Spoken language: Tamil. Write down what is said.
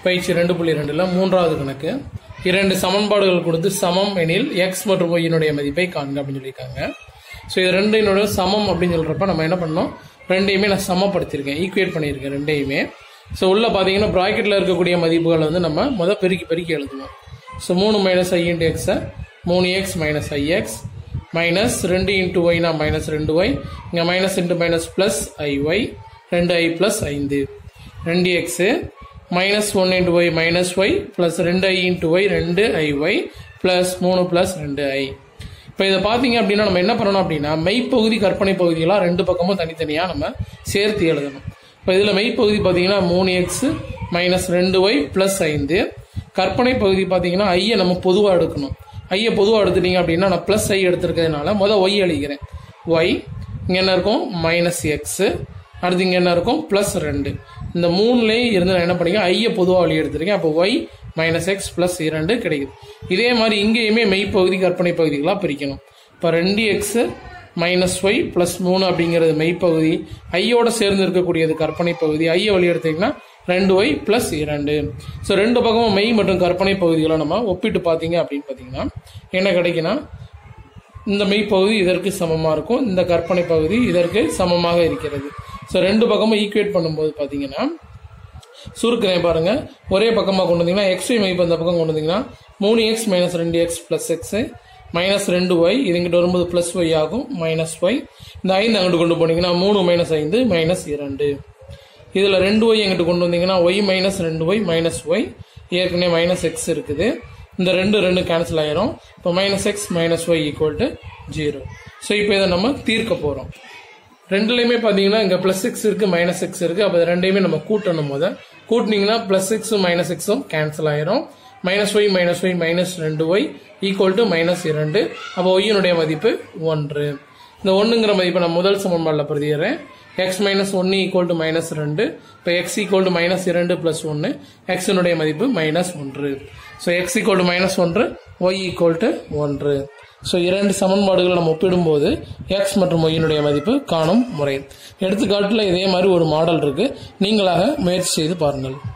பயிற்சி ரெண்டு புள்ளி ரெண்டுல மூன்றாவது கணக்கு இரண்டு சமன்பாடுகள் கொடுத்து சமம் எனில் எக்ஸ் மற்றும் ஒய்யினுடைய மதிப்பை காண்க அப்படின்னு சொல்லியிருக்காங்க ஸோ இது ரெண்டினோட சமம் அப்படின்னு சொல்றப்ப நம்ம என்ன பண்ணோம் ரெண்டையுமே நான் சமப்படுத்தியிருக்கேன் ஈக்குவேட் பண்ணியிருக்கேன் ரெண்டையுமே ஸோ உள்ள பார்த்தீங்கன்னா ப்ராக்கெட்டில் இருக்கக்கூடிய மதிப்புகளை வந்து நம்ம முத பெருக்கி பெருக்கி எழுதுவோம் ஸோ மூணு மைனஸ் ஐ இன்ட்டு எக்ஸை மூணு எக்ஸ் மைனஸ் ஐஎக்ஸ் மைனஸ் ரெண்டு இன்ட்டு ஒய்னா மைனஸ் ரெண்டு ஒய் இங்கே minus into minus plus i y ரெண்டு ஐ ப்ளஸ் ஐந்து ரெண்டு x minus one into y minus y plus ரெண்டு ஐ இன்ட்டு ஒய் ரெண்டு ஐ ஒய் ப்ளஸ் மூணு ப்ளஸ் ரெண்டு ஐ இப்போ இதை பார்த்தீங்க அப்படின்னா நம்ம என்ன பண்ணணும் அப்படின்னா மெய்ப்பகுதி கற்பனை பகுதியெல்லாம் ரெண்டு பக்கமும் தனித்தனியாக நம்ம சேர்த்து எழுதணும் இப்போ இதில் மெய்ப்பகுதி பார்த்தீங்கன்னா மூணு எக்ஸ் மைனஸ் ரெண்டு ஒய் ப்ளஸ் ஐந்து கற்பனை பகுதி பார்த்தீங்கன்னா ஐயை நம்ம பொதுவாக எடுக்கணும் ஐயை பொதுவாக எடுத்துட்டீங்க அப்படின்னா நான் ப்ளஸ் ஐ எடுத்திருக்கிறதுனால மொதல் ஒய் எழுதிக்கிறேன் ஒய் இங்கே என்ன இருக்கும் மைனஸ் எக்ஸு அடுத்து இங்கே என்ன இருக்கும் ப்ளஸ் ரெண்டு இந்த மூணுலேயும் இருந்து நான் என்ன பண்ணிக்கிறேன் ஐயை பொதுவாக வழி எடுத்திருக்கேன் அப்போ ஒய் மைனஸ் எக்ஸ் ப்ளஸ் இரண்டு கிடைக்குது இதே மாதிரி இங்கேயுமே மெய்ப்பகுதி கற்பனை பகுதிகளாக பிரிக்கணும் இப்போ ரெண்டு எக்ஸு மைனஸ் ஒய் ப்ளஸ் மூணு அப்படிங்கிறது மெய்ப்பகுதி ஐயோட சேர்ந்து இருக்கக்கூடியது கற்பனை பகுதி ஐயை வழி எடுத்தீங்கன்னா ரெண்டு ஒய் ப்ளஸ் இரண்டு ஸோ ரெண்டு பக்கமும் மெய் மற்றும் கற்பனை பகுதிகளை நம்ம ஒப்பிட்டு பார்த்தீங்க அப்படின்னு பார்த்தீங்கன்னா என்ன கிடைக்குன்னா இந்த மெய்ப்பகுதி இதற்கு சமமாக இருக்கும் இந்த கற்பனை பகுதி இதற்கு சமமாக இருக்கிறது ஸோ ரெண்டு பக்கமும் ஈக்குவேட் பண்ணும்போது பார்த்தீங்கன்னா சுருக்கிறேன் பாருங்க ஒரே பக்கமாக கொண்டு வந்தீங்கன்னா எக்ஸ்ஒய் மைப்பு அந்த பக்கம் கொண்டு வந்தீங்கன்னா மூணு எக்ஸ் மைனஸ் ரெண்டு எக்ஸ் ப்ளஸ் எக்ஸ் மைனஸ் ரெண்டு ஒய் இதுங்கிட்ட வரும்போது ப்ளஸ் ஒய் ஆகும் மைனஸ் ஒய் இந்த ஐந்து அங்கிட்டு கொண்டு போனீங்கன்னா மூணு மைனஸ் ஐந்து மைனஸ் இரண்டு இதில் ரெண்டு ஒய் எங்கிட்ட கொண்டு வந்தீங்கன்னா ஒய் மைனஸ் ரெண்டு ஒய் மைனஸ் ஒய் ஏற்கனவே மைனஸ் எக்ஸ் இருக்குது இந்த ரெண்டு ரெண்டு கேன்சல் ஆயிரும் இப்போ minus x minus y equal to zero so இப்போ இதை நம்ம தீர்க்க போகிறோம் ரெண்டுலையுமே பார்த்தீங்கன்னா இங்கே ப்ளஸ் எக்ஸ் இருக்குது மைனஸ் எக்ஸ் இருக்குது அப்போ இது ரெண்டையுமே நம்ம கூட்டணும் போது கூட்டினீங்கன்னா ப்ளஸ் எக்ஸும் மைனஸ் எக்ஸும் கேன்சல் ஆயிரும் minus y minus y minus ரெண்டு ஒய் ஈக்குவல் டு மைனஸ் இரண்டு அப்போ ஒய்யினுடைய மதிப்பு ஒன்று இந்த ஒன்றுங்கிற மதிப்பை நான் முதல் சமன்பாடில் பிரதிடுறேன் எக்ஸ் மைனஸ் ஒன்று ஈக்குவல் டு மைனஸ் ரெண்டு இப்போ எக்ஸ் ஈக்குவல் டு மைனஸ் இரண்டு ப்ளஸ் ஒன்று எக்ஸினுடைய மதிப்பு மைனஸ் ஒன்று so x equal to minus ஒன்று ஒய் ஈக்குவல் டு ஒன்று ஸோ இரண்டு சமன்பாடுகளை நம்ம ஒப்பிடும்போது எக்ஸ் மற்றும் ஒய்யினுடைய மதிப்பு காணும் முறை எடுத்துக்காட்டில் இதே மாதிரி ஒரு மாடல் இருக்கு நீங்களாக முயற்சி செய்து பாருங்கள்